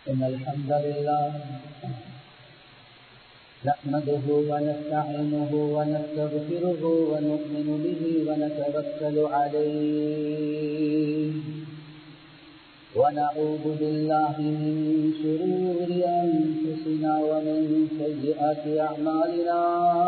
إن الحمد لله نحمده ونستعينه ونستغفره ونؤمن به ونتوكل عليه ونعوذ بالله من شرور أنفسنا ومن سيئات أعمالنا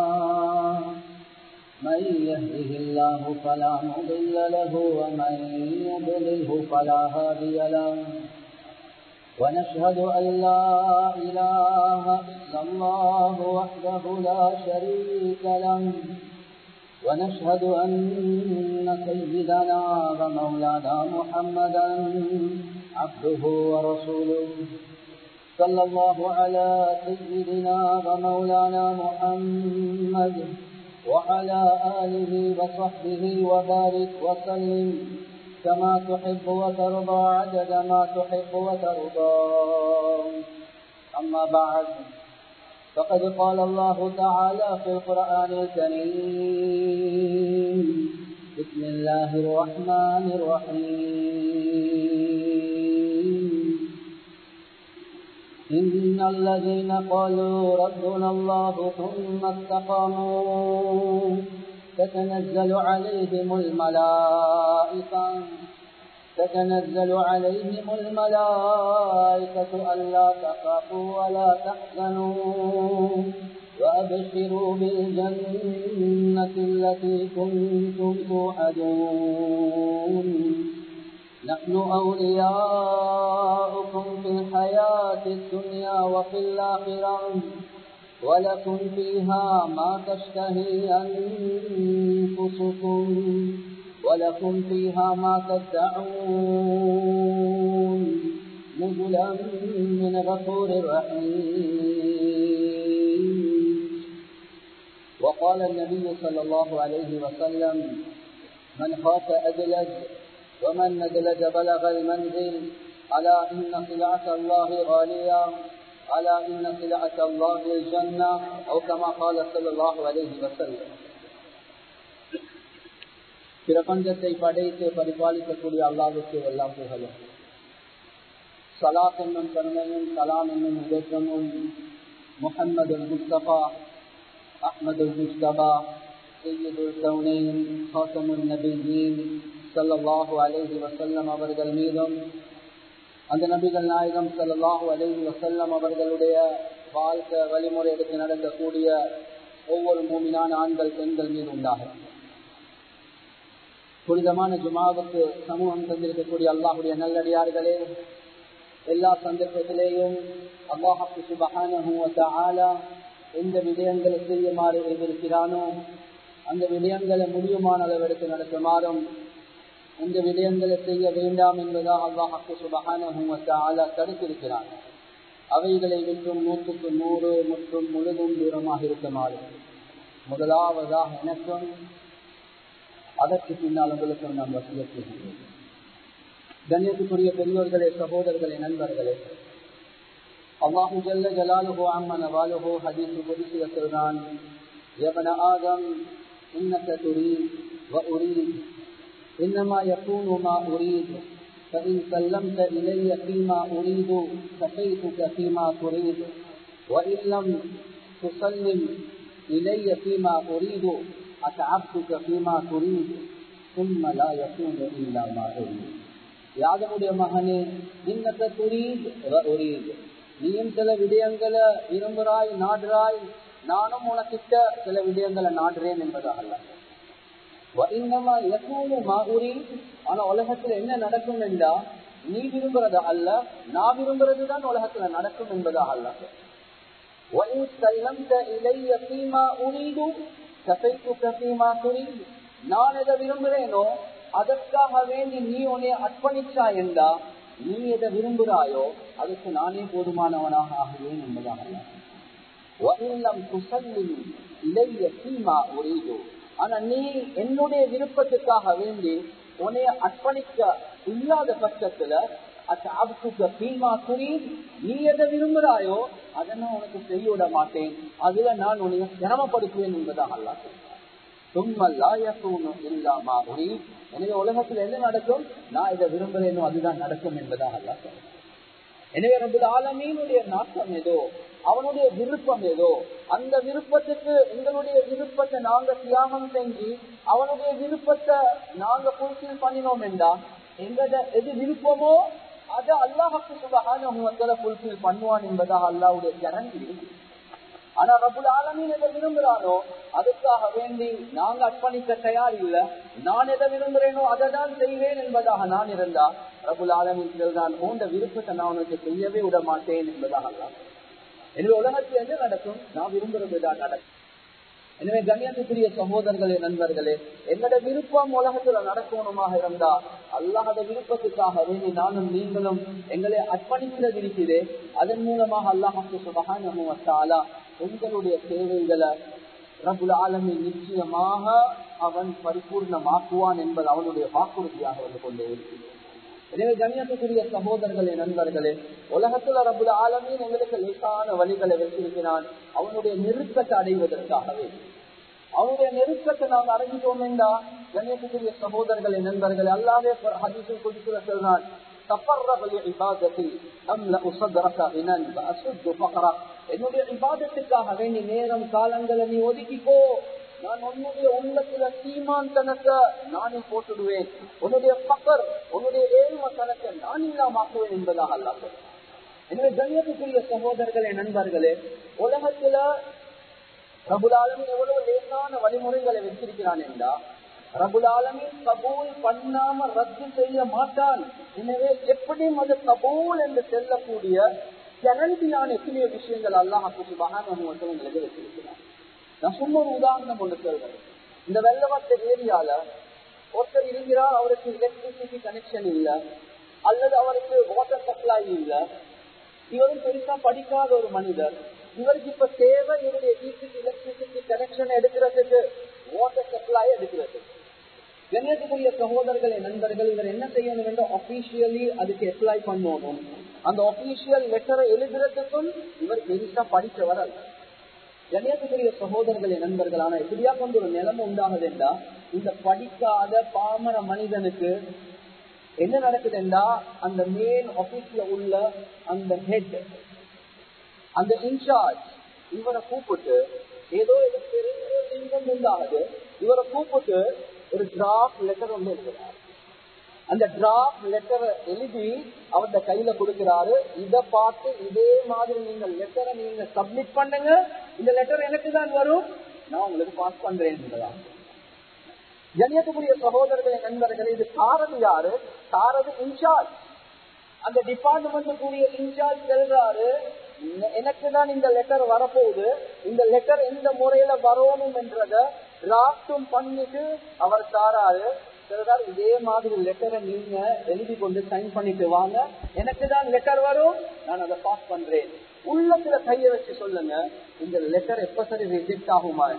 من يهده الله فلا مضل له ومن يضلله فلا هادي له ونشهد أن لا إله إلا الله وحده لا شريك له ونشهد أن سيدنا ومولانا محمدا عبده ورسوله صلى الله على سيدنا ومولانا محمد وعلى آله وصحبه وبارك وسلم كما تحب وترضى عدد ما تحب وترضى أما بعد فقد قال الله تعالى في القرآن الكريم بسم الله الرحمن الرحيم إن الذين قالوا ربنا الله ثم استقاموا تتنزل عليهم الملائكة تتنزل عليهم الملائكة ألا تخافوا ولا تحزنوا وأبشروا بالجنة التي كنتم توعدون نحن أولياؤكم في الحياة الدنيا وفي الآخرة ولكم فيها ما تشتهي أنفسكم ولكم فيها ما تدعون نزلا من غفور رحيم وقال النبي صلى الله عليه وسلم من خاف أدلج ومن ندلج بلغ المنزل ألا إن سلعة الله غالية ألا إن سلعة الله الجنة أو كما قال صلى الله عليه وسلم பிரபஞ்சத்தை படைத்து பரிபாலிக்கக்கூடிய அல்லாவுக்கு எல்லாம் புகழும் சலாத் என்னும் கருணையும் சலாம் என்னும் உதற்றமும் முகம்மது முஸ்தபா அஹ்மது முஸ்தபா சையதுல் கவுனேன் ஹாசமுல் நபிஜீன் சல்லாஹு அலேஹி வசல்லம் அவர்கள் மீதும் அந்த நபிகள் நாயகம் சல்லாஹு அலேஹி வசல்லம் அவர்களுடைய வாழ்க்கை வழிமுறை எடுத்து நடக்கக்கூடிய ஒவ்வொரு மூமினான ஆண்கள் பெண்கள் மீது உண்டாகும் புனிதமான ஜுமாவுக்கு சமூகம் தந்திருக்கக்கூடிய அல்லாஹுடைய நல்லடியார்களே எல்லா சந்தர்ப்பத்திலேயும் அல்லாஹாக்கு சுபகான எந்த விடயங்களை செய்யுமாறு எழுதியிருக்கிறானோ அந்த விடயங்களை முடியுமான அளவெடுத்து நடத்துமாறும் இந்த விடயங்களை செய்ய வேண்டாம் என்பதாக அல்லாஹாக்கு சுபகான தடுத்திருக்கிறான் அவைகளை விட்டும் நூற்றுக்கு நூறு மற்றும் முழுதும் தூரமாக இருக்குமாறு முதலாவதாக எனக்கும் அதற்கு பின்னால் உங்களுக்கும் நாம் வசிய செய்கிறோம் கண்ணியத்துக்குரிய பெரியோர்களே சகோதரர்களே நண்பர்களே அல்லாஹு ஜல்ல ஜலாலுஹோ அம்மன் வாலுஹோ ஹதீசு குதிசிய சொல்றான் ابن آدم إنك تريد وأريد إنما يكون ما أريد فإن سلمت إلي فيما أريد كفيتك فيما تريد وإن لم تسلم إلي فيما أريد أتعبتك فيما تريد ثم لا يكون إلا ما أريد யாதனுடைய மகனே இன்னத்த துரீத் உரீத் நீயும் சில விடயங்களை விரும்புகிறாய் நாடுறாய் நானும் உனக்கிட்ட சில விடயங்களை நாடுறேன் என்பதாக ஆனா உலகத்துல என்ன நடக்கும் என்றா நீ விரும்புறது அல்ல நான் விரும்புறது தான் உலகத்துல நடக்கும் என்பதாக அல்ல நான் எதை விரும்புறேனோ அதற்காக வேண்டி நீ உன்னை அர்ப்பணிச்சா என்றா நீ எதை விரும்புகிறாயோ அதுக்கு நானே போதுமானவனாக ஆகுவேன் என்பதாக ஆனா நீ என்னுடைய விருப்பத்துக்காக வேண்டி உன்னைய அர்ப்பணிக்க இல்லாத பட்சத்துல நீ எதை விரும்புகிறாயோ அதை நான் உனக்கு செய்ய விட மாட்டேன் அதுல நான் உன்னை சிரமப்படுத்துவேன் என்பதாக அல்லா இல்லாமா எனவே உலகத்தில் என்ன நடக்கும் நான் இதை விரும்புகிறேனோ அதுதான் நடக்கும் என்பதாக அல்லா எனவே ரபுல் ஆலமீனுடைய நாட்டம் ஏதோ அவனுடைய விருப்பம் ஏதோ அந்த விருப்பத்துக்கு எங்களுடைய விருப்பத்தை நாங்க தியாகம் செஞ்சு அவனுடைய விருப்பத்தை நாங்க புல்ஃபில் பண்ணினோம் என்றா எங்கட எது விருப்பமோ அதை அல்லாஹுக்கு சுபகான புல்ஃபில் பண்ணுவான் என்பதாக அல்லாவுடைய கேரண்டி இருக்கு ஆனா ரபுல் ஆலமீன் எதை விரும்புறானோ அதுக்காக வேண்டி நாங்க அர்ப்பணிக்க தயார் இல்ல நான் எதை விரும்புறேனோ அதை தான் செய்வேன் என்பதாக நான் இருந்தா ரபுல் ஆலமீன் தான் போன்ற விருப்பத்தை நான் உனக்கு செய்யவே விட மாட்டேன் என்பதாக அல்ல எனவே உலகத்தில் என்ன நடக்கும் நான் விரும்புறதுதான் நடக்கும் எனவே கண்ணியத்துக்குரிய சகோதரர்களே நண்பர்களே எங்களோட விருப்பம் உலகத்துல நடக்கணுமாக இருந்தா அல்லாஹத விருப்பத்துக்காக வேண்டி நானும் நீங்களும் எங்களை அர்ப்பணிக்கிறது இருக்குது அதன் மூலமாக அல்லாஹு சுபகான உங்களுடைய தேவைகளை ரபுல் ஆலமி நிச்சயமாக அவன் பரிபூர்ணமாக்குவான் என்பது அவனுடைய வாக்குறுதியாக வந்து கொண்டே இருக்கிறது எனவே கண்ணியத்துக்குரிய சகோதரர்களே நண்பர்களே உலகத்துல ரபுல் ஆலமீன் எங்களுக்கு லேசான வழிகளை வச்சிருக்கிறான் அவனுடைய நெருக்கத்தை அடைவதற்காகவே அவனுடைய நெருக்கத்தை நாங்கள் அடைஞ்சிட்டோம் என்றா கண்ணியத்துக்குரிய சகோதரர்களே நண்பர்களே அல்லாவே ஹதீஸில் கொடுக்கிற சொல்றான் என்னுடைய விவாதத்துக்காக வேண்டி நேரம் காலங்களை நீ ஒதுக்கிக்கோ நான் உன்னுடைய உள்ளத்துல சீமாந்தனத்தை நானே போட்டுடுவேன் உன்னுடைய பக்கர் உன்னுடைய ஏழ்ம கணக்கை நான் இல்லாமாக்குவேன் என்பதாக அல்ல எனவே கண்ணியத்துக்குரிய சகோதரர்களே நண்பர்களே உலகத்துல ரபுலாலமின் எவ்வளவு லேசான வழிமுறைகளை வச்சிருக்கிறான் என்றா ரபுலாலமின் கபூல் பண்ணாம ரத்து செய்ய மாட்டான் எனவே எப்படியும் அது கபூல் என்று செல்லக்கூடிய கேரண்டியான எத்தனையோ விஷயங்கள் அல்லாஹு மகானுவங்களுக்கு வச்சிருக்கிறான் நான் சும்மா ஒரு உதாரணம் ஒன்று சொல்றேன் இந்த வெள்ளவத்த ஏரியால ஒருத்தர் இருக்கிறார் அவருக்கு எலக்ட்ரிசிட்டி கனெக்ஷன் இல்ல அல்லது அவருக்கு வாட்டர் சப்ளை இல்ல இவரும் பெருசா படிக்காத ஒரு மனிதர் இவருக்கு இப்ப தேவை இவருடைய வீட்டுக்கு எலக்ட்ரிசிட்டி கனெக்ஷன் எடுக்கிறதுக்கு வாட்டர் சப்ளை எடுக்கிறது கண்ணியத்துக்குரிய சகோதரர்களே நண்பர்கள் இவர் என்ன செய்யணும் என்று அபிஷியலி அதுக்கு அப்ளை பண்ணணும் அந்த அபிஷியல் லெட்டரை எழுதுறதுக்கும் இவர் பெருசா படிச்சவர் அல்ல கண்ணியத்துக்குரிய சகோதரர்களே நண்பர்கள் ஆனா எப்படியா கொண்டு ஒரு நிலைமை உண்டாகுது என்றா இந்த படிக்காத பாமர மனிதனுக்கு என்ன நடக்குதுண்டா அந்த மெயின் ஆபீஸ்ல உள்ள அந்த ஹெட் அந்த இன்சார்ஜ் இவரை கூப்பிட்டு ஏதோ இது பெரிய லிங்கம் உண்டாகுது இவரை கூப்பிட்டு ஒரு டிராப் லெட்டர் ஒன்று எழுதுறாரு அந்த டிராப் லெட்டரை எழுதி அவர்கிட்ட கையில கொடுக்கிறாரு இதை பார்த்து இதே மாதிரி நீங்க லெட்டரை நீங்க சப்மிட் பண்ணுங்க இந்த லெட்டர் எனக்கு தான் வரும் நான் உங்களுக்கு பாஸ் பண்றேன் என்பதான் கண்ணியத்துக்குரிய சகோதரர்களை நண்பர்கள் இது தாரது யாரு தாரது இன்சார்ஜ் அந்த டிபார்ட்மெண்ட்டுக்குரிய இன்சார்ஜ் செல்றாரு எனக்கு தான் இந்த லெட்டர் வரப்போகுது இந்த லெட்டர் எந்த முறையில வரணும் என்றத டிராப்டும் பண்ணிட்டு அவர் தாராரு சொல்றாரு இதே மாதிரி லெட்டரை நீங்க எழுதி கொண்டு சைன் பண்ணிட்டு வாங்க எனக்கு தான் லெட்டர் வரும் நான் அதை பாஸ் பண்றேன் உள்ளத்துல கைய வச்சு சொல்லுங்க இந்த லெட்டர் எப்ப சரி ரிஜெக்ட் ஆகுமா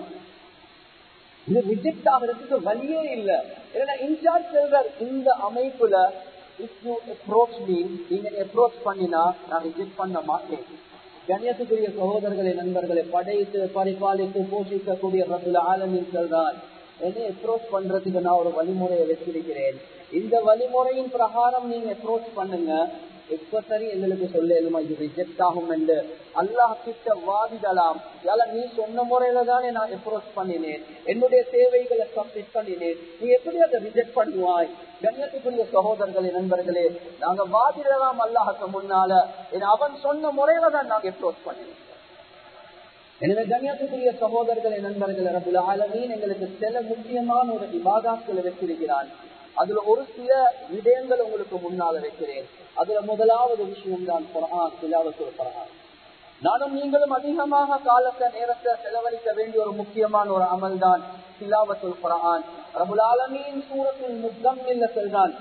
இது ரிஜெக்ட் ஆகிறதுக்கு வழியே இல்ல ஏன்னா இன்சார்ஜ் சொல்றார் இந்த அமைப்புல இஃப் யூ அப்ரோச் மீ நீங்க அப்ரோச் பண்ணினா நான் ரிஜெக்ட் பண்ண மாட்டேன் கண்ணியத்துக்குரிய சகோதரர்களை நண்பர்களை படைத்து பரிபாலித்து போஷிக்கக்கூடிய ரபுல் ஆலமின் சொல்றார் என்னை அப்ரோச் பண்றதுக்கு நான் ஒரு வழிமுறையை வச்சிருக்கிறேன் இந்த வழிமுறையின் பிரகாரம் நீங்க அப்ரோச் பண்ணுங்க எப்ப சரி எங்களுக்கு சொல்லுமா இது ரிஜெக்ட் ஆகும் என்று அல்லாஹ் கிட்ட வாதிடலாம் யால நீ சொன்ன முறையில தானே நான் அப்ரோச் பண்ணினேன் என்னுடைய தேவைகளை சப்மிட் பண்ணினேன் நீ எப்படி அதை ரிஜெக்ட் பண்ணுவாய் கண்ணியத்துக்குரிய சகோதரர்களே நண்பர்களே நாங்க வாதிடலாம் அல்லாஹுக்கு முன்னால அவன் சொன்ன முறையில தான் நாங்க அப்ரோச் பண்ணினேன் எனவே கண்ணியத்துக்குரிய சகோதரர்களை நண்பர்கள் ரபுல் ஆலமீன் எங்களுக்கு சில முக்கியமான ஒரு விவாதாக்களை வச்சிருக்கிறான் அதுல ஒரு சில விடயங்கள் உங்களுக்கு முன்னால வைக்கிறேன் அதுல முதலாவது விஷயம் தான் குரான் திலாவத்துல் குரான் நானும் நீங்களும் அதிகமாக காலத்தை நேரத்தை செலவழிக்க வேண்டிய ஒரு முக்கியமான ஒரு அமல் தான் திலாவத்துல் குரான் ரபுல் ஆலமீன் சூரத்தில் முத்தம் இல்ல செல்றான்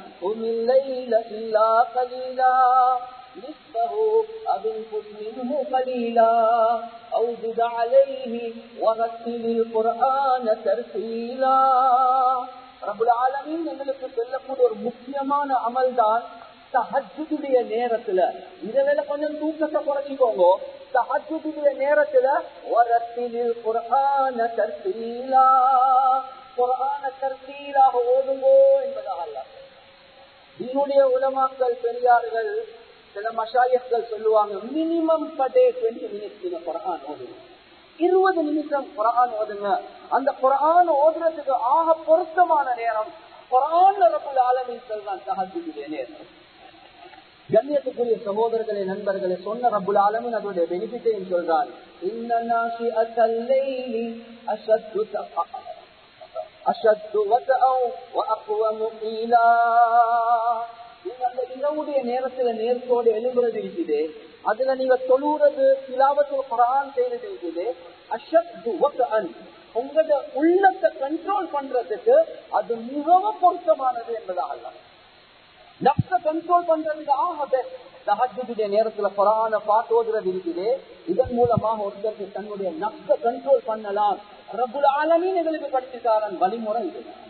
இல்லா கலீலா نصفه أو انقص منه قليلا أو زد عليه ورتل القرآن ترتيلا ரபுல் ஆலமீன் எங்களுக்கு சொல்லக்கூடிய ஒரு முக்கியமான அமல் தான் தஹஜுடைய நேரத்துல இதுல கொஞ்சம் தூக்கத்தை குறைச்சிக்கோங்க தஹஜுடைய நேரத்துல வரத்திலில் குர்ஆன தர்த்தீலா குர்ஆன தர்த்தீலாக ஓதுங்கோ என்பதாக அல்லாஹ் என்னுடைய உலமாக்கள் பெரியார்கள் சில மஷாயர்கள் சொல்லுவாங்க மினிமம் படே டுவெண்ட்டி மினிட்ஸ் நீங்க குரான் ஓதுங்க இருபது நிமிஷம் குரான் ஓதுங்க அந்த குரான் ஓதுறதுக்கு ஆக பொருத்தமான நேரம் குரான் ரபுல் ஆலமின் சொல்றான் தஹஜுடைய நேரம் கண்ணியத்துக்குரிய சகோதரர்களே நண்பர்களே சொன்ன ரபுல் ஆலமின் அதோடைய பெனிஃபிட்டையும் சொல்றான் இரவுடைய நேரத்துல நேரத்தோடு எழும்புறது இருக்குது அதுல நீங்க தொழுறது திலாவத்து குரான் செய்யறது இருக்குது அஷத்து உங்களோட உள்ளத்தை கண்ட்ரோல் பண்றதுக்கு அது மிகவும் பொருத்தமானது என்பதாக நப்ச கண்ட்ரோல் பண்றதுக்கு ஆக பெஸ்ட் தஹஜுடைய நேரத்துல குரான பாட்டு ஓதுறது இருக்குது இதன் மூலமாக ஒருத்தருக்கு தன்னுடைய நப்ச கண்ட்ரோல் பண்ணலாம் ரபுல் ஆலமீன் எங்களுக்கு படிச்சுக்காரன் வழிமுறை இதுதான்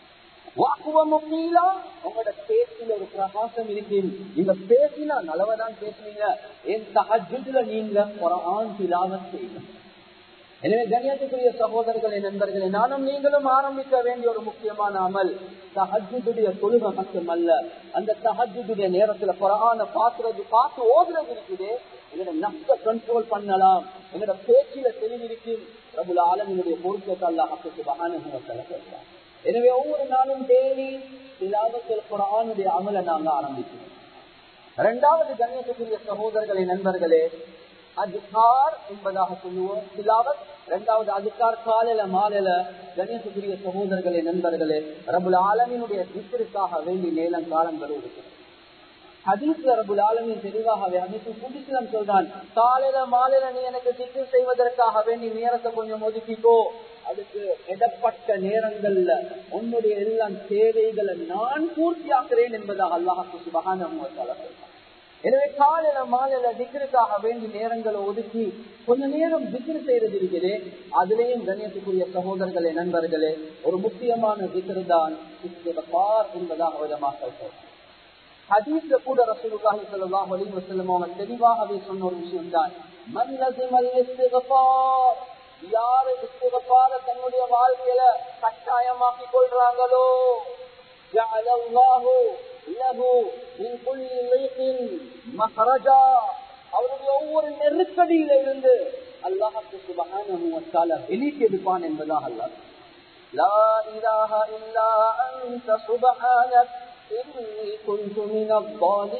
உங்களோட பேச்சில ஒரு பிரகாசம் இருக்கு நீங்க பேசினா நல்லவதான் பேசுவீங்க என் தஹஜுல நீங்க குரான் திலாவத் செய்யணும் எனவே கண்ணியத்துக்குரிய சகோதரர்களே நண்பர்களே நானும் நீங்களும் ஆரம்பிக்க வேண்டிய ஒரு முக்கியமான அமல் தஹஜுடைய தொழுகை மட்டுமல்ல அந்த தஹஜுடைய நேரத்துல குரான பாக்குறது பார்த்து ஓதுறது இருக்குது எங்களோட நஷ்ட கண்ட்ரோல் பண்ணலாம் எங்களோட பேச்சில தெளிவிருக்கு பிரபுல ஆலமினுடைய பொருட்கள் அல்லாஹுக்கு மகானுகளை எனவே ஒவ்வொரு நாளும் டெய்லி திலாவத்தில் குரானுடைய அமலை நாங்க ஆரம்பிக்கிறோம் இரண்டாவது கண்ணியத்துக்குரிய சகோதரர்களே நண்பர்களே அதுக்கார் என்பதாக சொல்லுவோம் திலாவத் இரண்டாவது அதுக்கார் காலையில மாலையில கணேசக்குரிய சகோதரர்களே நண்பர்களே ரபுல் ஆலமினுடைய தித்திற்காக வேண்டி நேரம் காலங்களும் இருக்கு ஹதீஸ்ல ரபுல் ஆலமின் தெளிவாகவே ஹதீஸ் புதுசிலம் சொல்றான் காலையில மாலையில நீ எனக்கு திக்கு செய்வதற்காக வேண்டி நேரத்தை கொஞ்சம் ஒதுக்கிக்கோ அதுக்கு இடப்பட்ட நேரங்கள்ல உன்னுடைய எல்லாம் தேவைகளை நான் பூர்த்தியாக்குறேன் என்பதாக அல்லாஹு சுபகான சொல்றான் எனவே காலையில மாலையில திக்ருக்காக வேண்டி நேரங்களை ஒதுக்கி கொஞ்ச நேரம் திக்ரு செய்யறது இருக்குது அதுலேயும் கண்ணியத்துக்குரிய சகோதரர்களே நண்பர்களே ஒரு முக்கியமான திக்ரு தான் என்பதாக விதமாக ஹதீஸ்ல கூட ரசூலுல்லாஹி ஸல்லல்லாஹு அலைஹி வஸல்லம் அவங்க தெளிவாகவே சொன்ன ஒரு விஷயம் தான் மன் லஸிமல் இஸ்திக்ஃபார் யாரு இஸ்திக்ஃபார தன்னுடைய வாழ்க்கையில கட்டாயமாக்கி கொள்றாங்களோ جعل الله له من كل ضيق مخرجا அவருடைய ஒவ்வொரு நெருக்கடியில இருந்து அல்லாஹுக்கு சுபஹானஹு வ தஆலா வெளிக்கு எடுப்பான் என்பதாக அல்லாஹ் லா இலாஹ இல்லா அன்த சுப்ஹானக் இன்னி குன்து மினல்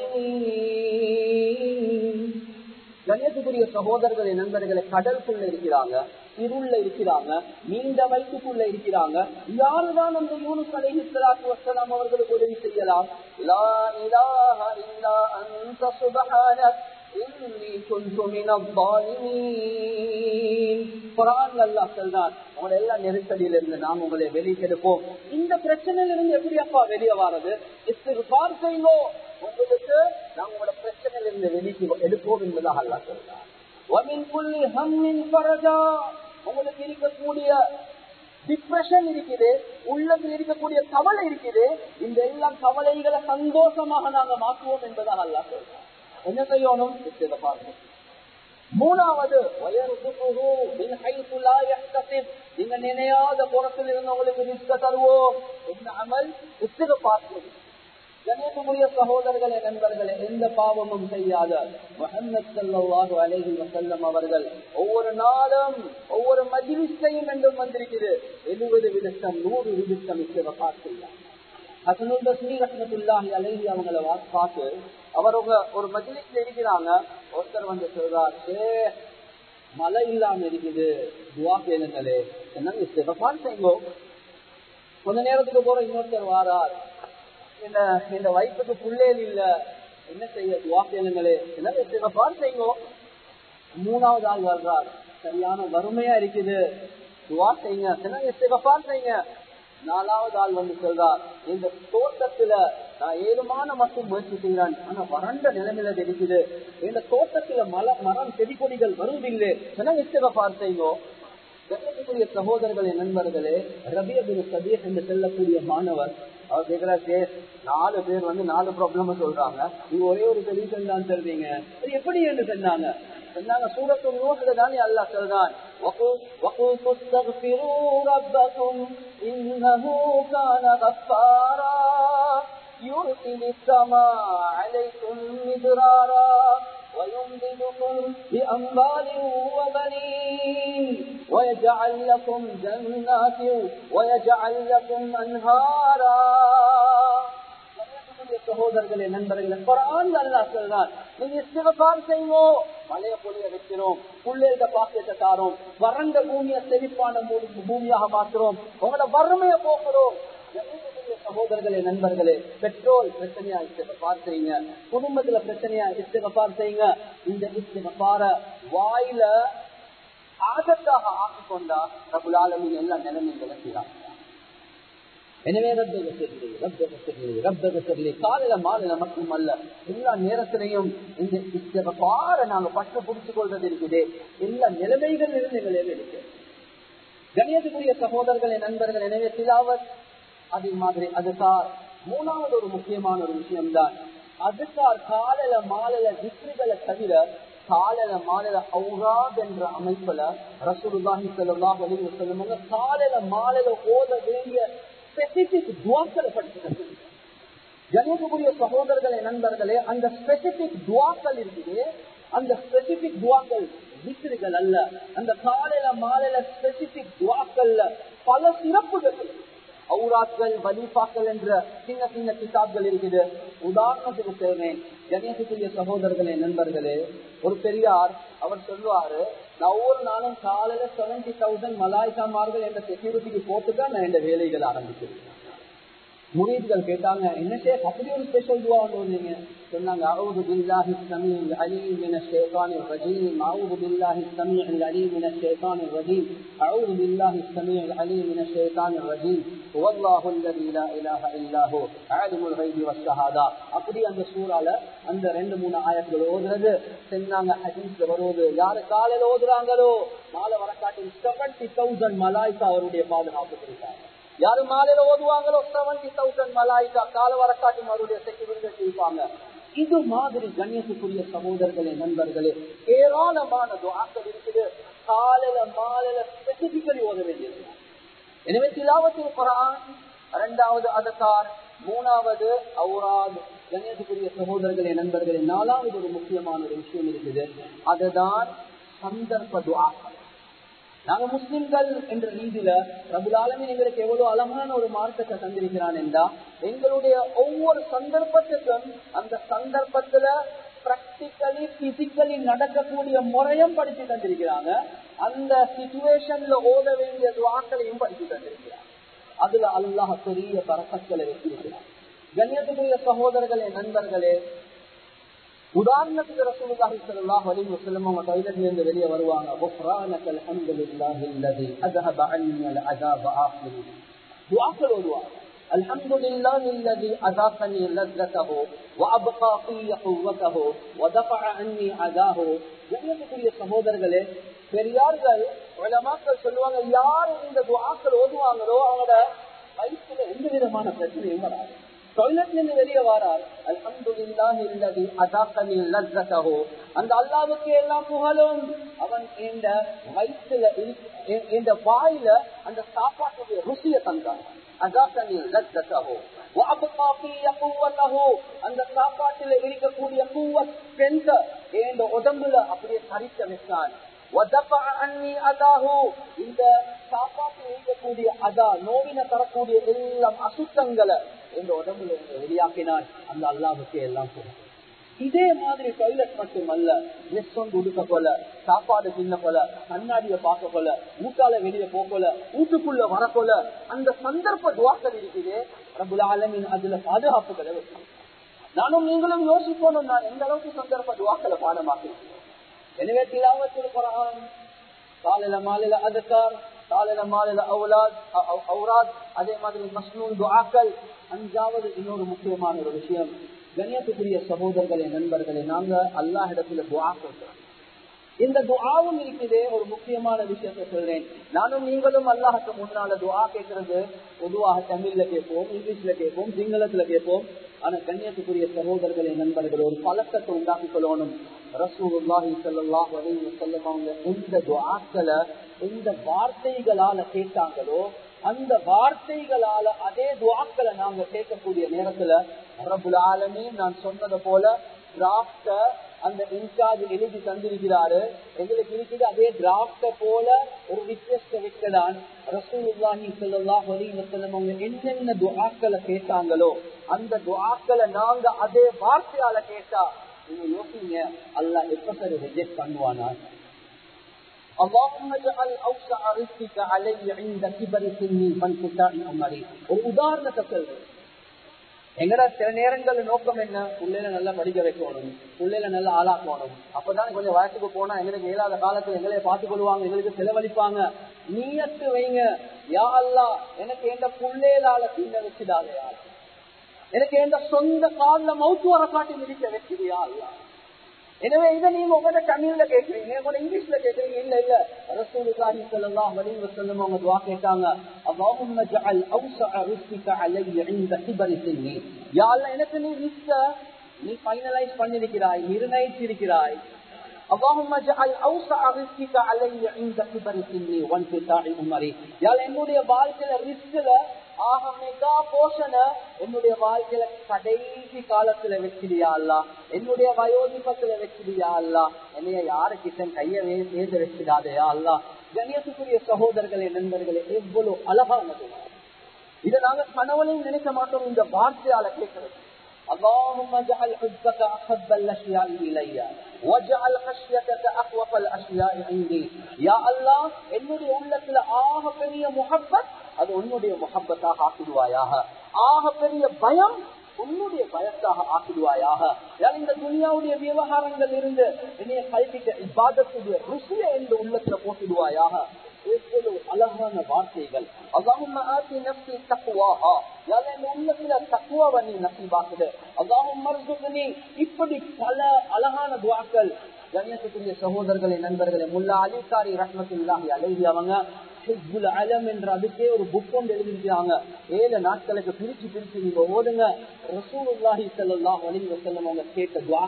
ظالمين கணேசக்குரிய சகோதரர்களை நண்பர்களை கடலுக்குள்ள இருக்கிறாங்க இருள்ல இருக்கிறாங்க நீண்ட வயிற்றுக்குள்ள இருக்கிறாங்க யாருதான் அந்த யூனுஸ் அலைஹிஸ்ஸலாத்து வஸ்ஸலாம் அவர்களுக்கு உதவி செய்யலாம் லா இலாஹ இல்லா அன்த சுப்ஹானக் இன்னி குன்து மினல் ظالمين குர்ஆன் அல்லாஹ் சொல்றான் உங்களை எல்லாம் நெருக்கடியில இருந்து நாம் உங்களை வெளிக்கெடுப்போம் இந்த பிரச்சனையில இருந்து எப்படி அப்பா வெளியே வாரது இஸ்திக்பார் செய்வோம் உங்களுக்கு நாம் உங்களோட பிரச்சனையில இருந்து வெளிக்கு எடுப்போம் என்பதாக அல்லாஹ் சொல்றான் ومن كل هم فرجا உங்களுக்கு இருக்கக்கூடிய டிப்ரெஷன் இருக்குது உள்ளத்தில் இருக்கக்கூடிய கவலை இருக்குது இந்த எல்லாம் கவலைகளை சந்தோஷமாக நாங்க மாற்றுவோம் என்பதாக அல்லாஹ் சொல்றோம் என்ன செய்யணும் இதை பார்க்கணும் மூணாவது நீங்க நினையாத புறத்தில் இருந்து உங்களுக்கு ரிஸ்க தருவோம் என்ன அமல் இசுக பார்ப்பது கணேசமுடைய சகோதரர்களே நண்பர்களே எந்த பாவமும் செய்யாத முகமது சல்லாஹு அலஹி வசல்லம் அவர்கள் ஒவ்வொரு நாளும் ஒவ்வொரு மஜிலிசையும் என்றும் வந்திருக்கிறது எழுபது விதத்தம் நூறு விதத்தம் இசுக பார்த்துள்ளார் ஹசனுல் பஸ்மி ரஹமத்துல்லாஹி அலைஹி அவங்கள பார்த்து அவர் ஒரு மஜிலிஸ்ல இருக்கிறாங்க ஒருத்தர் வந்து சொல்றார் மழை இல்லாம இருக்குது துவா கேளுங்களே என்ன சிவப்பான் செய்வோம் கொஞ்ச நேரத்துக்கு போற இன்னொருத்தர் வாரார் இந்த இந்த வயிற்றுக்கு புள்ளேல் இல்ல என்ன செய்ய துவா கேளுங்களே என்ன சிவப்பான் செய்வோம் மூணாவது ஆள் வர்றார் சரியான வறுமையா இருக்குது துவா செய்யுங்க என்ன சிவப்பான் செய்யுங்க நாலாவது ஆள் வந்து சொல்றார் இந்த தோட்டத்துல நான் ஏழுமான மட்டும் முயற்சி செய்யறான் ஆனா வறண்ட நிலைமையில இருக்குது இந்த தோட்டத்துல மல மரம் செடி கொடிகள் வருவதில்லை செனவிஸ்தக பார்த்தீங்கோ கட்டக்கூடிய சகோதரர்களே நண்பர்களே ரபியபின் சதீஷ் என்று செல்லக்கூடிய மாணவர் அவர் கேட்கிறாரு நாலு பேர் வந்து நாலு ப்ராப்ளம் சொல்றாங்க நீங்க ஒரே ஒரு சொல்யூஷன் தான் சொல்றீங்க அது எப்படி என்று சொன்னாங்க சொன்னாங்க சூரத்து நூற்றுல தானே அல்லா சொல்றான் وقلت استغفروا ربكم إنه كان غفارا يرسل السماء عليكم مدرارا ويمددكم بأموال وبنين ويجعل لكم جنات ويجعل لكم أنهارا சகோதரர்களே நண்பர்களே குரான் அல்லா சொல்றான் நீங்க இஸ்திகபார் செய்வோம் மலைய பொழிய வைக்கிறோம் புள்ளைகிட்ட பாக்கியத்தை தாரோம் வறண்ட பூமியை செழிப்பான பூமியாக மாற்றுறோம் உங்களோட வறுமையை போக்குறோம் சகோதரர்களே நண்பர்களே பெட்ரோல் பிரச்சனையா இஸ்திகபார் செய்யுங்க குடும்பத்துல பிரச்சனையா இஸ்திகபார் செய்யுங்க இந்த இஸ்திகபார வாயில ஆகத்தாக ஆக்கிக் கொண்டா பிரபுல் ஆலமின் எல்லா நிலைமைகளை செய்யலாம் எனவே காலையில மாலையில மட்டுமல்ல எல்லா நேரத்திலையும் இந்த இஸ்திகபார நாங்க பற்ற புடிச்சு கொள்றது இருக்குது எல்லா நிலைமைகள் இருந்து எங்களை இருக்கு கணியத்துக்குரிய சகோதரர்களே நண்பர்கள் எனவே திலாவத் அதே மாதிரி அதுக்கார் மூணாவது ஒரு முக்கியமான ஒரு விஷயம்தான் அதுக்கார் காலையில மாலையில விக்ரிகளை தவிர காலையில மாலையில அவுராத் என்ற அமைப்புல ரசூலுல்லாஹி ஸல்லல்லாஹு அலைஹி வஸல்லம் காலையில மாலையில ஓத வேண்டிய ஸ்பெசிபிக் துவாக்களை படிச்சு கணியத்துக்குரிய சகோதரர்களே நண்பர்களே அந்த ஸ்பெசிபிக் துவாக்கள் இருக்குது அந்த ஸ்பெசிபிக் துவாக்கள் விக்ரிகள் அல்ல அந்த காலையில மாலையில ஸ்பெசிபிக் துவாக்கள்ல பல சிறப்புகள் ஔராக்கள் வலிபாக்கள் என்ற சின்ன சின்ன கிதாப்கள் இருக்குது உதாரணத்துக்கு சொல்றேன் கணேசத்துடைய சகோதரர்களே நண்பர்களே ஒரு பெரியார் அவர் சொல்லுவாரு நான் ஒவ்வொரு நாளும் காலையில செவன்டி தௌசண்ட் மலாய்க்காமார்கள் என்ற செக்யூரிட்டிக்கு போட்டுதான் நான் இந்த வேலைகள் ஆரம்பிச்சிருக்கேன் முரீத்கள் கேட்டாங்க என்ன ஷேக் அப்படி ஒரு ஸ்பெஷல் துவா ஒன்று சொன்னாங்க அவுது பில்லாஹி சமீல் அலீம் மின ஷேத்தானிர் ரஜீம் அவுது பில்லாஹி சமீல் அலீம் மின ஷேத்தானிர் ரஜீம் அவுது பில்லாஹி சமீல் அலீம் மின ஷேத்தானிர் ரஜீம் வல்லாஹு அல்லதி லா இலாஹ இல்லா ஹு ஆலிமுல் கைபி வஸ்ஸஹாதா அப்படி அந்த சூறால அந்த ரெண்டு மூணு ஆயத்துகள் ஓதுறது சொன்னாங்க ஹதீஸ்ல வருவது யாரு காலையில ஓதுறாங்களோ மாலை வரக்காட்டி செவன்டி தௌசண்ட் மலாய்க்கா அவருடைய பாதுகாப்பு கொடுத்தாங்க யாரு மாலையில ஓதுவாங்களோ செவன்டி தௌசண்ட் மலாய்க்கா கால வரக்காட்டி அவருடைய செக்யூரிட்டி செய்வாங்க இது மாதிரி கண்ணியத்துக்குரிய சகோதரர்களே நண்பர்களே ஏராளமான துவாக்கள் இருக்குது காலையில மாலையில ஸ்பெசிபிக்கலி ஓத வேண்டியது எனவே திலாவத்தில் குரான் இரண்டாவது அதகார் மூணாவது அவுராத் கண்ணியத்துக்குரிய சகோதரர்களே நண்பர்களே நாலாவது ஒரு முக்கியமான ஒரு விஷயம் இருக்குது அதுதான் சந்தர்ப்ப துவாக்கள் நாங்க முஸ்லிம்கள் என்ற ரீதியில பிரபுலாலமே எங்களுக்கு எவ்வளவு அழகான ஒரு மார்க்கத்தை தந்திருக்கிறான் என்றா எங்களுடைய ஒவ்வொரு சந்தர்ப்பத்துக்கும் அந்த சந்தர்ப்பத்துல பிராக்டிக்கலி பிசிக்கலி நடக்கக்கூடிய முறையும் படிச்சு தந்திருக்கிறாங்க அந்த சிச்சுவேஷன்ல ஓத வேண்டிய துவாக்களையும் படிச்சு தந்திருக்கிறாங்க அதுல அல்லாஹ் பெரிய பரக்கங்களை வச்சிருக்கிறார் கண்ணியத்துக்குரிய சகோதரர்களே நண்பர்களே உதாரணத்துக்கு ரசூலுல்லாஹி ஸல்லல்லாஹு அலைஹி வஸல்லம் அவங்க டாய்லெட்ல இருந்து வெளிய வருவாங்க குஃப்ரானக அல்ஹம்துலில்லாஹி அல்லதி அذهب عني العذاب ஆஃபிரி துஆக்கள் ஓதுவாங்க الحمد لله الذي أذاقني لذته وأبقى في قوته ودفع عني عذاه கண்ணியத்துக்குரிய சகோதரர்களே பெரியார்கள் உலமாக்கள் சொல்லுவாங்க யார் இந்த துஆக்கள் ஓதுவாங்களோ அவங்களோட வயிற்றுல எந்த விதமான பிரச்சனையும் வராது டாய்லெட்ல இருந்து வெளியே வாரார் அல்ஹம்துலில்லாஹி அதாக்கனி லzzatahu அந்த அல்லாஹ்வுக்கு எல்லாம் புகழும் அவன் இந்த வயிற்றுல இந்த வாயில அந்த சாப்பாட்டுடைய ருசியை தந்தான் அதாக்கனி லzzatahu وابقى في قوته அந்த சாப்பாட்டில் இருக்கக்கூடிய குவத் ஸ்ட்ரென்த் இந்த உடம்புல அப்படியே சரிக்க வைத்தான் இந்த சாப்பாட்டில் இருக்கக்கூடிய அதா நோவின தரக்கூடிய எல்லாம் அசுத்தங்களை இந்த உடம்புல வெளியாக்கினான் அந்த அல்லாவுக்கு எல்லாம் போகும் இதே மாதிரி டாய்லெட் மட்டுமல்ல ட்ரெஸ் வந்து உடுக்க போல சாப்பாடு தின்ன போல கண்ணாடிய பார்க்க போல ஊட்டால வெளியே போல வீட்டுக்குள்ள வர போல அந்த சந்தர்ப்ப துவாக்கள் இருக்குது பிரபுல ஆலமின் அதுல பாதுகாப்புகளை வச்சு நானும் நீங்களும் யோசிக்கணும் நான் எந்த அளவுக்கு சந்தர்ப்ப துவாக்களை பாடமாக்கிறேன் எனவே திலாவத்தில் குரான் காலையில மாலையில அதுக்கார் காலையில மாலையில அவுலாத் அவுராத் அதே மாதிரி மஸ்னூன் துஆக்கள் அஞ்சாவது இன்னொரு முக்கியமான ஒரு விஷயம் கணியத்துக்குரிய சகோதரர்களே நண்பர்களே நாங்க அல்லாஹ் இடத்துல துஆ கொடுக்கிறோம் இந்த துஆவும் இருக்குதே ஒரு முக்கியமான விஷயத்தை சொல்றேன் நானும் நீங்களும் அல்லாஹுக்கு முன்னால துஆ கேட்கறது பொதுவாக தமிழ்ல கேட்போம் இங்கிலீஷ்ல கேட்போம் சிங்களத்துல கேட்போம் ஆனா கண்ணியத்துக்குரிய சகோதரர்களே நண்பர்கள் ஒரு பழக்கத்தை உண்டாக்கி கொள்ளணும் ரசூலுல்லாஹி ஸல்லல்லாஹு அலைஹி வஸல்லம் அவங்க எந்த துஆக்களை எந்த வார்த்தைகளால கேட்டாங்களோ அந்த வார்த்தைகளால அதே துவாக்களை நாங்க கேட்கக்கூடிய நேரத்துல ரபுல் ஆலமே நான் சொன்னதை போல டிராப்ட அந்த இன்சார்ஜ் எழுதி தந்திருக்கிறாரு எங்களுக்கு இருக்குது அதே டிராப்ட போல ஒரு ரிக்வெஸ்ட் வைக்கதான் ரசூலுல்லாஹி ஸல்லல்லாஹு அலைஹி வஸல்லம் அவங்க என்னென்ன துஆக்களை கேட்டாங்களோ அந்த துஆக்களை நாங்க அதே வார்த்தையால கேட்டா நீங்க யோசிங்க அல்லாஹ் எப்ப சரி ரிஜெக்ட் பண்ணுவானா اللهم اجعل اوسع رزقك علي عند كبر سني وانقطاع عمري ஒரு உதாரணத்தை சொல்றேன் எங்கட சில நேரங்கள் நோக்கம் என்ன பிள்ளைல நல்லா படிக்க வைக்கணும் பிள்ளைல நல்லா ஆளாக்கணும் அப்பதான் கொஞ்சம் வயசுக்கு போனா எங்களுக்கு இயலாத காலத்துல எங்களைய பார்த்துக் கொள்வாங்க எங்களுக்கு செலவழிப்பாங்க நீயத்து வைங்க யா அல்லா எனக்கு எந்த பிள்ளைகளால தீங்க வச்சுடாதே யா அல்லா. எனக்கு எந்த சொந்த காலில் மவுத்து வர காட்டி மிதிக்க வச்சுடியா அல்லா எனவே இதை நீங்க உங்களோட தமிழ்ல கேட்கறீங்க உங்களோட இங்கிலீஷ்ல கேட்கறீங்க இல்ல இல்ல ரசூலுல்லாஹி ஸல்லல்லாஹு அலைஹி வஸல்லம் அவங்க துஆ கேட்டாங்க அல்லாஹும்ம ஜஅல் அவ்ஸஅ ரிஸ்கிக அலைய இன்த கிபரி சின்னி யா அல்லாஹ் எனக்கு நீ ரிஸ்க நீ ஃபைனலைஸ் பண்ணிருக்கிறாய் நிர்ணயிச்சிருக்கிறாய் اللهم اجعل اوسع رزقك علي عند كبر سني وانقطاع عمري يا என்னுடைய வாழ்க்கையில ரிஸ்க்ல ஆக மெகா போஷன என்னுடைய வாழ்க்கையில கடைசி காலத்துல வச்சிருயா அல்லா என்னுடைய வயோதிபத்துல வச்சிருயா அல்லா என்னைய யாருக்கிட்ட கைய வேத வச்சிடாதயா அல்லா கணியத்துக்குரிய சகோதரர்களே நண்பர்களே எவ்வளவு அழகானது இதை நாங்க கணவனையும் நினைக்க மாட்டோம் இந்த வார்த்தையால கேட்கிறது اللهم اجعل حبك احب الاشياء الي واجعل خشيتك اخوف الاشياء عندي يا الله என்னுடைய உள்ளத்துல ஆக பெரிய முஹப்பத் அது உன்னுடைய முகப்பத்தாக ஆக்கிடுவாயாக ஆக பெரிய பயம் உன்னுடைய பயத்தாக ஆக்கிடுவாயாக இந்த துனியாவுடைய விவகாரங்கள் இருந்து என்னைய கல்விக்க இப்பாதத்துடைய ருசிய என்று உள்ளத்துல போட்டுடுவாயாக எவ்வளவு அழகான வார்த்தைகள் அல்லாஹும் ஆத்தி நப்சி தக்குவாஹா யார இந்த உள்ளத்துல தக்குவாவை நீ நசிபாக்குது அல்லாஹும் மருத்துவனி இப்படி பல அழகான துவாக்கள் கணியத்துக்குரிய சகோதரர்களே நண்பர்களே முல்லா அலிகாரி ரஹ்மத்துல்லாஹி அலைஹி அவங்க ஹிஸ்புல் அலம் என்ற அதுக்கே ஒரு புக் ஒன்று எழுதிருக்கிறாங்க ஏழு நாட்களுக்கு பிரிச்சு பிரிச்சு நீங்க ஓடுங்க ரசூலுல்லாஹி ஸல்லல்லாஹு அலைஹி வஸல்லம் அவங்க கேட்ட துஆ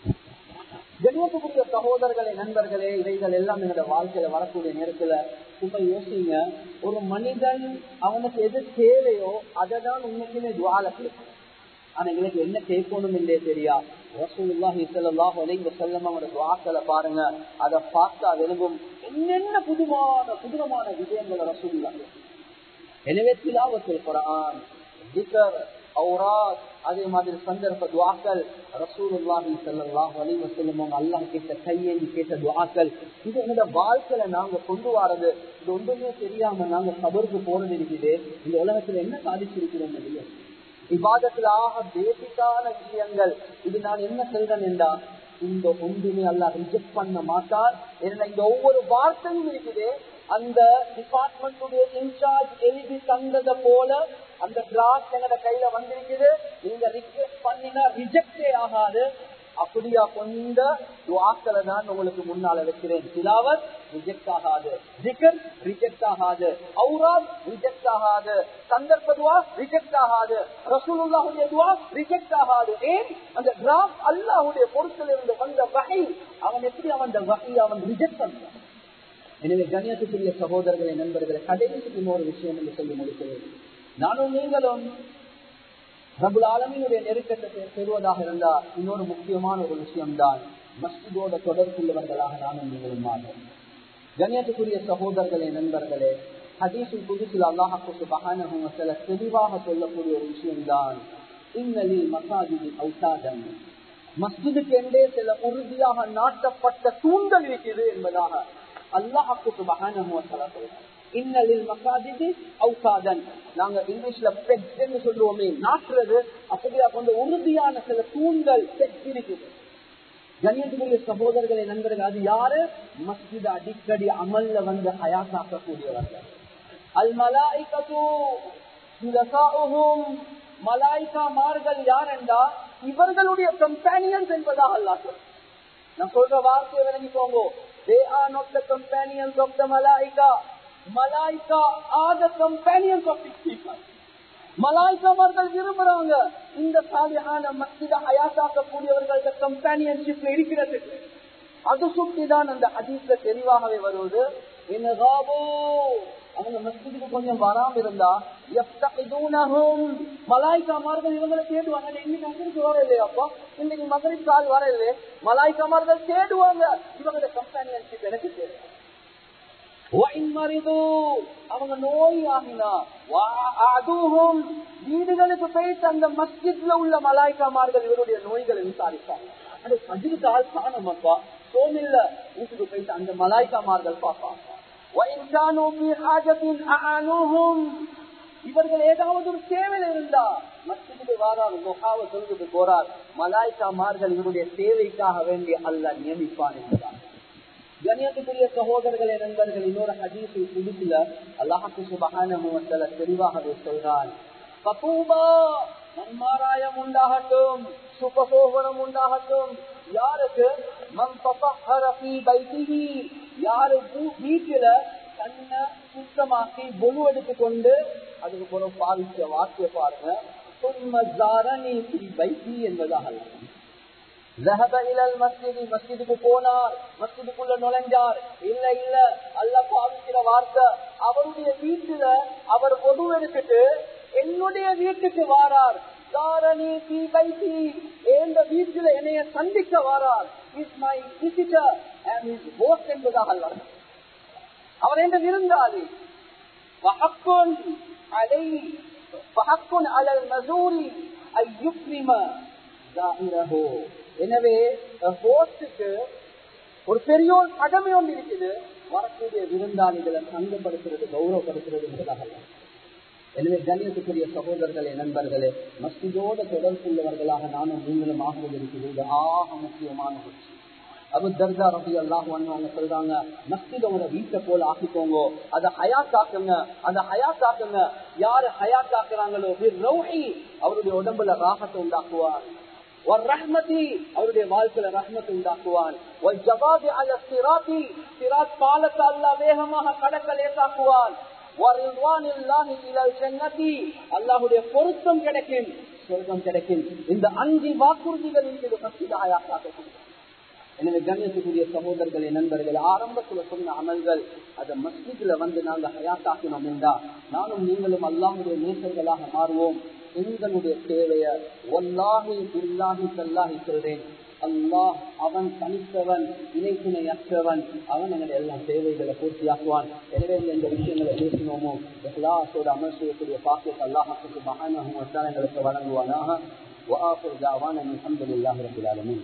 கண்ணியத்துக்குரிய சகோதரர்களே நண்பர்களே இவைகள் எல்லாம் என்னோட வாழ்க்கையில வரக்கூடிய நேரத்துல சும்மா யோசிங்க ஒரு மனிதன் அவனுக்கு எது தேவையோ அதை தான் உண்மைக்குமே துவால கேட்கும் ஆனா எங்களுக்கு என்ன கேட்கணும் என்றே தெரியா ரசூலுல்லாஹி ஸல்லல்லாஹு அலைஹி வஸல்லம் அவரோட துஆக்களை பாருங்க அதை பார்த்தா விரும்பும் என்னென்ன புதுமான புதுமான விஷயங்களை ரசூலுல்லாஹ் எனவே திலாவத்துல் குர்ஆன் திக்ர் அவுராத் அதே மாதிரி சந்தர்ப்ப துவாக்கள் ரசூலுல்லாஹி ஸல்லல்லாஹு அலைஹி வஸல்லம் அவங்க அல்லாஹ் கிட்ட கையேந்தி கேட்ட துவாக்கள் இது எங்களோட வாழ்க்கையில நாங்க கொண்டு வரது இது ஒன்றுமே தெரியாம நாங்க கபருக்கு போறது இருக்குது இந்த உலகத்துல என்ன சாதிச்சிருக்கிறோம் இல்லையா விவாதத்தில் ஆக பேசிக்கான விஷயங்கள் இது நான் என்ன சொல்றேன் என்றா இந்த ஒன்றுமே அல்ல ரிஜெக்ட் பண்ண மாட்டான் என்ன இந்த ஒவ்வொரு வார்த்தையும் இருக்குது அந்த டிபார்ட்மெண்ட்டுடைய இன்சார்ஜ் எழுதி தந்ததை போல அந்த டிராஃப்ட் எங்கட கையில வந்திருக்குது நீங்க ரிக்வெஸ்ட் பண்ணினா ரிஜெக்டே ஆகாது அப்படியா கொண்ட துவாக்களை தான் உங்களுக்கு முன்னால வைக்கிறேன் திலாவத் ரிஜெக்ட் ஆகாது ஜிகர் ரிஜெக்ட் ஆகாது அவுராத் ரிஜெக்ட் ஆகாது சந்தர்ப்ப துவா ரிஜெக்ட் ஆகாது ரசூலுல்லாஹுடைய துவா ரிஜெக்ட் ஆகாது ஏன் அந்த டிராஃப்ட் அல்லாஹுடைய பொருட்கள் இருந்து வந்த வகை அவன் எப்படி அவன் அந்த வகை அவன் ரிஜெக்ட் பண்றான் எனவே கண்ணியத்துக்குரிய சகோதரர்களை நண்பர்களை கடைசிக்கு இன்னொரு விஷயம் என்று சொல்லி முடிக்கிறேன் நானும் நீங்களும் பிரபுல் ஆலமினுடைய நெருக்கத்தை பெறுவதாக இருந்தால் இன்னொரு முக்கியமான ஒரு விஷயம்தான் மஸ்ஜிதோட தொடர்புள்ளவர்களாக நானும் நீங்களும் மாறும் கண்ணியத்துக்குரிய சகோதரர்களே நண்பர்களே ஹதீஸில் புதுசில் அல்லாஹாக்கு சுபகான சில தெளிவாக சொல்லக்கூடிய ஒரு விஷயம்தான் இன்னலில் மசாஜிதி அவுசாதன் மஸ்ஜிதுக்கு என்றே சில உறுதியாக நாட்டப்பட்ட தூண்டல் இருக்குது என்பதாக அல்லாஹாக்கு சுபகான இன்னலில் மசாஜிதி அவுசாதன் நாங்க இங்கிலீஷ்ல பெட் சொல்லுவோமே நாட்டுறது அப்படியா கொண்ட உறுதியான சில தூண்கள் பெட் இருக்குது கண்ணியத்துக்குரிய சகோதரர்களை நண்பர்கள் அது யாரு மஸ்ஜித் அடிக்கடி அமல்ல வந்து ஹயாத்தாக்கக்கூடியவர்கள் அல் மலாய்கத்து மலாய்காமார்கள் யார் என்றா இவர்களுடைய கம்பேனியன்ஸ் என்பதாக அல்லாஹ் நான் சொல்ற வார்த்தையை விளங்கிக்கோங்க they are not the companions of the malaika malaika are the companions of these people மலாய்க்காமர்கள் விரும்புறாங்க இந்த சாலியான மஸ்ஜித ஹயாத்தாக்கக்கூடியவர்களோட கம்பேனியன்ஷிப்ல இருக்கிறது அது சுட்டிதான் அந்த ஹதீஸ்ல தெளிவாகவே வருவது அவங்க மஸ்ஜிதுக்கு கொஞ்சம் வராம இருந்தா எப்தூனகும் மலாய்க்காமார்கள் இவங்களை தேடுவாங்க இன்னைக்கு அங்கிருக்கு வர இல்லையாப்பா இன்னைக்கு மகரின் கால் வர இல்லையே மலாய்க்காமார்கள் தேடுவாங்க இவங்களோட கம்பானியன்ஷிப் எனக்கு தேவை அவங்க நோய் ஆகினா அதுவும் வீடுகளுக்கு போயிட்டு அந்த மஸ்ஜித்ல உள்ள மலாய்க்காமார்கள் இவருடைய நோய்களை விசாரிப்பாங்க அது பதிலுக்கால் காணமாப்பா சோமில்ல வீட்டுக்கு போயிட்டு அந்த மலாய்க்காமார்கள் பார்ப்பாங்க இவர்கள் ஏதாவது ஒரு தேவையில் இருந்தா மஸ்ஜிதுக்கு வாரார் முகாவ சொல்லுக்கு போறார் மலாய்க்காமார்கள் இவருடைய தேவைக்காக வேண்டி அல்ல நியமிப்பான் என்கிறார் கணியத்துக்குரிய சகோதரர்களே நண்பர்கள் இன்னொரு ஹதீசு புதுசுல அல்லாஹு சுபகான தெளிவாகவே சொல்றான் நன்மாராயம் உண்டாகட்டும் சுபசோகனம் உண்டாகட்டும் யாருக்கு யாரு வீட்டுல தன்னை சுத்தமாக்கி பொலு எடுத்து கொண்டு அதுக்கு போல பாவிச்ச வாக்கிய பாருங்க என்பதாக மஸ்ஜிதுக்கு போனார் மஸ்ஜிதுக்குள்ள நுழைஞ்சார் இல்ல இல்ல அல்ல பாவிக்கிற வார்த்தை அவருடைய வீட்டுல அவர் பொது எடுத்துட்டு என்னுடைய வீட்டுக்கு வாரார் தாரணி தீ பைத்தி எந்த வீட்டுல என்னைய சந்திக்க வாரார் is my visitor and is post என்பதாக அல்ல அவர் என்ற விருந்தாளி வஹக்குன் அலை வஹக்குன் அலல் மசூரி ஐ யுக்ரிம ஜாஹிரஹோ எனவே போஸ்டுக்கு ஒரு பெரிய ஒரு கடமை ஒன்று இருக்குது வரக்கூடிய விருந்தாளிகளை சங்கப்படுத்துறது கௌரவப்படுத்துறது என்பதாக எனவே கண்ணியத்துக்குரிய சகோதரர்களே நண்பர்களே மஸ்ஜிதோட தொடர்புள்ளவர்களாக நானும் நீங்களும் ஆகுவது இருக்கிறது ஆக முக்கியமான விஷயம் அபு தர்கா ரபி அல்லாஹ் அவங்க சொல்றாங்க மஸ்ஜிதோட வீட்டை போல ஆக்கிக்கோங்க அதை ஹயாத்தாக்குங்க அந்த ஹயாத்தாக்குங்க யாரு ஹயாத்தாக்குறாங்களோ அவருடைய உடம்புல ராகத்தை உண்டாக்குவார் ஒரு ரஹ்மதி அவருடைய வாழ்க்கையில ரஹ்மத்தை உண்டாக்குவான் ஒரு ஜவாபி அல்ல சிராத்தி சிராத் பாலத்தை அல்ல வேகமாக கடக்க லேசாக்குவான் அல்லாஹுடைய பொருத்தம் கிடைக்கும் சொர்க்கம் கிடைக்கும் இந்த அஞ்சு வாக்குறுதிகளின் மீது பசிதாயாக்காக எனவே கண்ணியத்துக்குரிய சகோதரர்களே நண்பர்கள் ஆரம்பத்துல சொன்ன அமல்கள் அதை மஸ்ஜித்ல வந்து நாங்க ஹயாத்தாக்கினோம் என்றா நானும் நீங்களும் அல்லாஹுடைய நேசர்களாக மாறுவோம் எங்களுடைய தேவைய ஒல்லாஹி இல்லாஹி தல்லாஹி சொல்றேன் அல்லாஹ் அவன் தனித்தவன் இணைப்பினை அற்றவன் அவன் எங்களுடைய எல்லா தேவைகளை பூர்த்தியாக்குவான் எனவே இந்த விஷயங்களை பேசினோமோ எல்லாத்தோட அமல் செய்யக்கூடிய பாக்கியத்தை அல்லாஹுக்கு மகான எங்களுக்கு வழங்குவானாக وآخر دعوانا الحمد لله رب العالمين